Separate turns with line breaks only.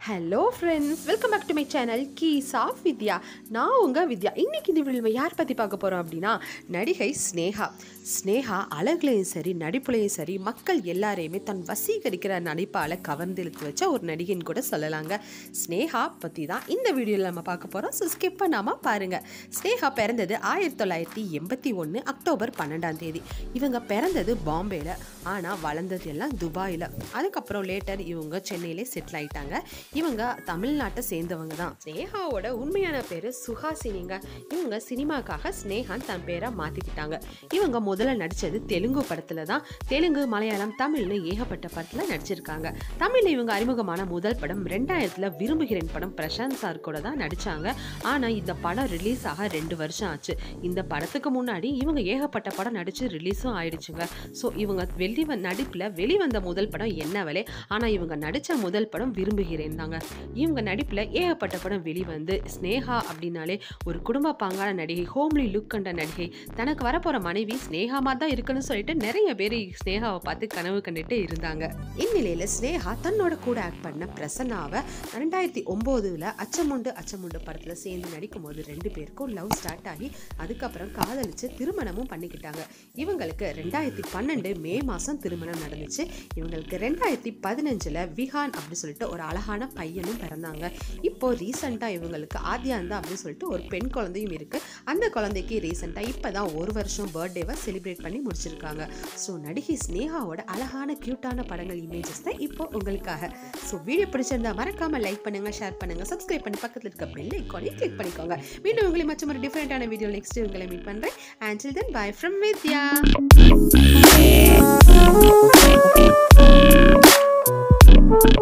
Hello friends welcome back to my channel keys of Vidya நான் உங்கள் வித்யா இன்னைக்கு இந்த வீடியோ நம்ம யார் பற்றி பார்க்க போகிறோம் அப்படின்னா நடிகை ஸ்னேகா ஸ்னேகா அழகுலையும் சரி நடிப்புலையும் சரி மக்கள் எல்லாரையுமே தன் வசீகரிக்கிற நடிப்பால் கவர்ந்து இழுத்து வச்ச ஒரு நடிகைன்னு கூட சொல்லலாங்க ஸ்னேகா பற்றி தான் இந்த வீடியோவில் நம்ம பார்க்க போகிறோம் ஸோ ஸ்கிப் பண்ணாமல் பாருங்கள் ஸ்னேகா பிறந்தது ஆயிரத்தி தொள்ளாயிரத்தி எண்பத்தி ஒன்று அக்டோபர் பன்னெண்டாம் தேதி இவங்க பிறந்தது பாம்பேயில் ஆனால் வளர்ந்தது எல்லாம் துபாயில் அதுக்கப்புறம் லேட்டர் இவங்க சென்னையிலே செட்டில் ஆயிட்டாங்க இவங்க தமிழ்நாட்டை சேர்ந்தவங்க தான் ஸ்னேகாவோட உண்மையான பேர் சுஹாசினிங்க இவங்க சினிமாக்காக ஸ்னேகான் தன் பேரை மாற்றிக்கிட்டாங்க இவங்க முதல்ல நடித்தது தெலுங்கு படத்தில் தான் தெலுங்கு மலையாளம் தமிழ்னு ஏகப்பட்ட படத்தில் நடிச்சிருக்காங்க தமிழில் இவங்க அறிமுகமான முதல் படம் ரெண்டாயிரத்தில் விரும்புகிறேன் படம் பிரசாந்த் சார் கூட தான் நடித்தாங்க ஆனால் இந்த படம் ரிலீஸ் ஆக ரெண்டு வருஷம் ஆச்சு இந்த படத்துக்கு முன்னாடி இவங்க ஏகப்பட்ட படம் நடித்து ரிலீஸும் ஆயிடுச்சுங்க ஸோ இவங்க வெளி நடிப்பில் வெளிவந்த முதல் படம் என்ன வேலை ஆனால் இவங்க நடித்த முதல் படம் விரும்புகிறேன் தாங்க இவங்க நடிப்பில் ஏகப்பட்ட படம் வெளிவந்து ஸ்னேகா அப்படின்னாலே ஒரு குடும்ப பாங்கான நடிகை ஹோம்லி லுக் கண்ட நடிகை தனக்கு வரப்போகிற மனைவி ஸ்னேகாமா தான் இருக்குன்னு சொல்லிட்டு நிறைய பேர் ஸ்னேகாவை பார்த்து கனவு கண்டுட்டு இருந்தாங்க இந்நிலையில் ஸ்னேகா தன்னோட கூட ஆக்ட் பண்ண பிரசன்னாவை ரெண்டாயிரத்தி ஒம்போதுல அச்சமுண்டு அச்சமுண்டு படத்தில் சேர்ந்து நடிக்கும் போது ரெண்டு பேருக்கும் லவ் ஸ்டார்ட் ஆகி அதுக்கப்புறம் காதலிச்சு திருமணமும் பண்ணிக்கிட்டாங்க இவங்களுக்கு ரெண்டாயிரத்தி பன்னெண்டு மே மாதம் திருமணம் நடந்துச்சு இவங்களுக்கு ரெண்டாயிரத்தி பதினஞ்சில் விஹான் அப்படின்னு சொல்லிட்டு ஒரு அழகான பையனும் பிறந்தாங்க இப்போ ரீசெண்டாக இவங்களுக்கு ஆத்யாந்தா அப்படின்னு சொல்லிட்டு ஒரு பெண் குழந்தையும் இருக்குது அந்த குழந்தைக்கு ரீசெண்டாக இப்போ தான் ஒரு வருஷம் பர்த்டேவை செலிப்ரேட் பண்ணி முடிச்சிருக்காங்க ஸோ நடிகை ஸ்னேகாவோட அழகான க்யூட்டான படங்கள் இமேஜஸ் தான் இப்போ உங்களுக்காக ஸோ வீடியோ பிடிச்சிருந்தா மறக்காமல் லைக் பண்ணுங்கள் ஷேர் பண்ணுங்கள் சப்ஸ்கிரைப் பண்ணி பக்கத்தில் இருக்க பெல் ஐக்கானையும் கிளிக் பண்ணிக்கோங்க மீண்டும் உங்களை மற்ற ஒரு டிஃப்ரெண்ட்டான வீடியோ நெக்ஸ்ட் உங்களை மீட் பண்ணுறேன் and then bye from Vidya
Thank you.